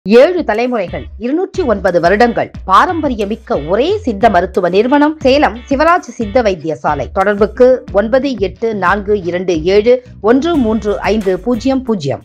ஏழு தலைமுறைகள் இருநூற்றி ஒன்பது வருடங்கள் பாரம்பரியமிக்க ஒரே சித்த மருத்துவ நிறுவனம் சேலம் சிவராஜ் சித்த வைத்தியசாலை தொடர்புக்கு ஒன்பது எட்டு நான்கு இரண்டு ஏழு ஒன்று மூன்று ஐந்து பூஜ்ஜியம் பூஜ்ஜியம்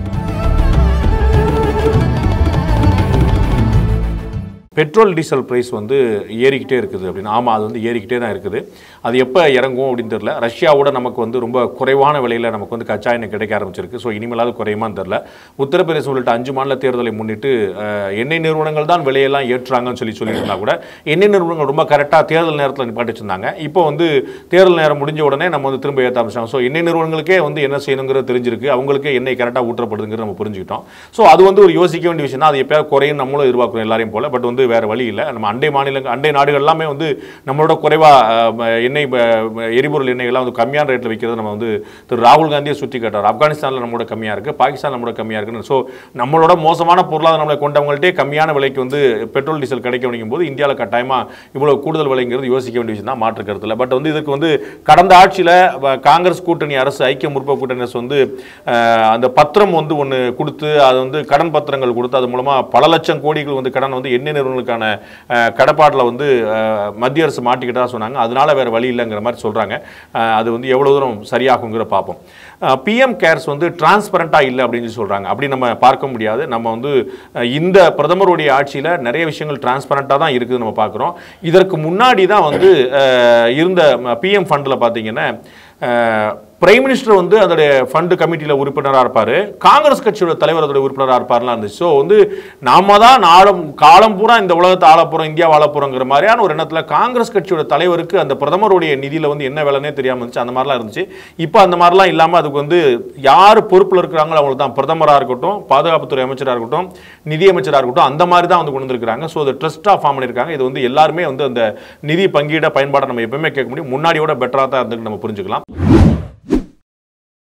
பெட்ரோல் டீசல் ப்ரைஸ் வந்து ஏறிக்கிட்டே இருக்குது அப்படின்னு ஆமாம் அது வந்து ஏறிக்கிட்டே தான் இருக்குது அது எப்போ இறங்கும் அப்படின்னு தெரியல ரஷ்யாவோட நமக்கு வந்து ரொம்ப குறைவான விலையில் நமக்கு வந்து கச்சா எண்ணெய் கிடைக்க ஆரம்பிச்சிருக்கு ஸோ இனிமேலாவது குறையுமான்னு தெரில உத்தரப்பிரதேசம் உள்ளிட்ட அஞ்சு மாநில தேர்தலை முன்னிட்டு அஹ், எண்ணெய் நிறுவனங்கள் தான் விலையெல்லாம் ஏற்றுறாங்கன்னு சொல்லி சொல்லியிருந்தா கூட எண்ணெய் நிறுவனங்கள் ரொம்ப கரெக்டாக தேர்தல் நேரத்தில் நிப்பாட்டி வச்சிருந்தாங்க இப்போ வந்து தேர்தல் நேரம் முடிஞ்ச உடனே நம்ம வந்து திரும்ப ஏற்ற ஆரம்பிச்சாங்க ஸோ எண்ணெய் நிறுவனங்களுக்கே வந்து என்ன செய்யணுங்கிறது தெரிஞ்சிருக்கு அவங்களுக்கே எண்ணெய் கரெக்டாக ஊற்றப்படுதுங்கிறது நம்ம புரிஞ்சுக்கிட்டோம் ஸோ அது வந்து ஒரு யோசிக்க வேண்டிய விஷயம் தான் அது எப்பயாவது குறையும் நம்மளும் எதிர்பார்க்கணும் எல்லாரையும் போல பட் வந்து வேறு வழி இல்லை நம்ம அண்டை மாநிலங்கள் அண்டை நாடுகள் எல்லாமே வந்து நம்மளோட குறைவாக எண்ணெய் ப- எரிபொருள் எண்ணெய்கள்லாம் வந்து கம்மியான ரேட்டில் விற்கிறது நம்ம வந்து திரு ராகுல் காந்தியை சுற்றி காட்டார் ஆப்கானிஸ்தானில் நம்மளோட கம்மியாக இருக்குது பாகிஸ்தான் நம்மளோட கம்மியாக இருக்குன்னு ஸோ நம்மளோட மோசமான பொருளாதார நம்மளை கொண்டவங்கள்ட்டே கம்மியான விலைக்கு வந்து பெட்ரோல் டீசல் கிடைக்க வேண்டியும் போது இந்தியாவில் கட்டாயமாக இவ்வளோ கூடுதல் விலைங்கிறது யோசிக்க வேண்டிய விஷயம் தான் மாற்று கருத்தில் பட் வந்து இதுக்கு வந்து கடந்த ஆட்சியில் காங்கிரஸ் கூட்டணி அரசு ஐக்கிய முற்போக்கு கூட்டணி அரசு வந்து அஹ், அந்த பத்திரம் வந்து ஒன்று கொடுத்து அது வந்து கடன் பத்திரங்கள் கொடுத்து அது மூலமாக பல லட்சம் கோடிகள் வந்து கடன் வந்து எண்ணெய் நிறுவனங்களுக்கான கடப்பாட்டில் வந்து அஹ், மத்திய அரசு மாட்டிக்கிட்டதா சொன்னாங்க அதனால வேற வழி இல்லைங்கிற மாதிரி சொல்கிறாங்க அது வந்து எவ்வளோ தூரம் சரியாகுங்கிற பார்ப்போம் பிஎம் கேர்ஸ் வந்து டிரான்ஸ்பரண்ட்டாக இல்லை அப்படின்னு சொல்லி சொல்கிறாங்க அப்படி நம்ம பார்க்க முடியாது நம்ம வந்து அஹ், இந்த பிரதமருடைய ஆட்சியில் நிறைய விஷயங்கள் டிரான்ஸ்பரண்ட்டாக தான் இருக்குது நம்ம பார்க்குறோம் இதற்கு முன்னாடி தான் வந்து அஹ், இருந்த பிஎம் ஃபண்டில் பார்த்தீங்கன்னா பிரைம் மினிஸ்டர் வந்து அதோடைய ஃபண்டு கமிட்டியில் உறுப்பினராக இருப்பார் காங்கிரஸ் கட்சியோட தலைவர் அதோட உறுப்பினராக இருப்பார்லாம் இருந்துச்சு ஸோ வந்து நாம தான் நாளும் காலம் பூரா இந்த உலகத்தை ஆள போகிறோம் இந்தியா வாழ போகிறோங்கிற மாதிரியான ஒரு எண்ணத்தில் காங்கிரஸ் கட்சியோட தலைவருக்கு அந்த பிரதமருடைய நிதியில் வந்து என்ன வேலைனே தெரியாமல் இருந்துச்சு அந்த மாதிரிலாம் இருந்துச்சு இப்போ அந்த மாதிரிலாம் இல்லாமல் அதுக்கு வந்து யார் பொறுப்பில் இருக்கிறாங்களோ அவங்களுக்கு தான் பிரதமராக இருக்கட்டும் பாதுகாப்புத்துறை அமைச்சராக இருக்கட்டும் நிதி அமைச்சராக இருக்கட்டும் அந்த மாதிரி தான் வந்து கொண்டு வந்திருக்காங்க ஸோ அது ட்ரஸ்ட்டாக ஃபார்ம் பண்ணியிருக்காங்க இது வந்து எல்லாருமே வந்து அந்த நிதி பங்கீட பயன்பாடை நம்ம எப்பவுமே கேட்க முடியும் முன்னாடியோட பெட்டராக தான் இருந்துன்னு நம்ம புரிஞ்சுக்கலாம்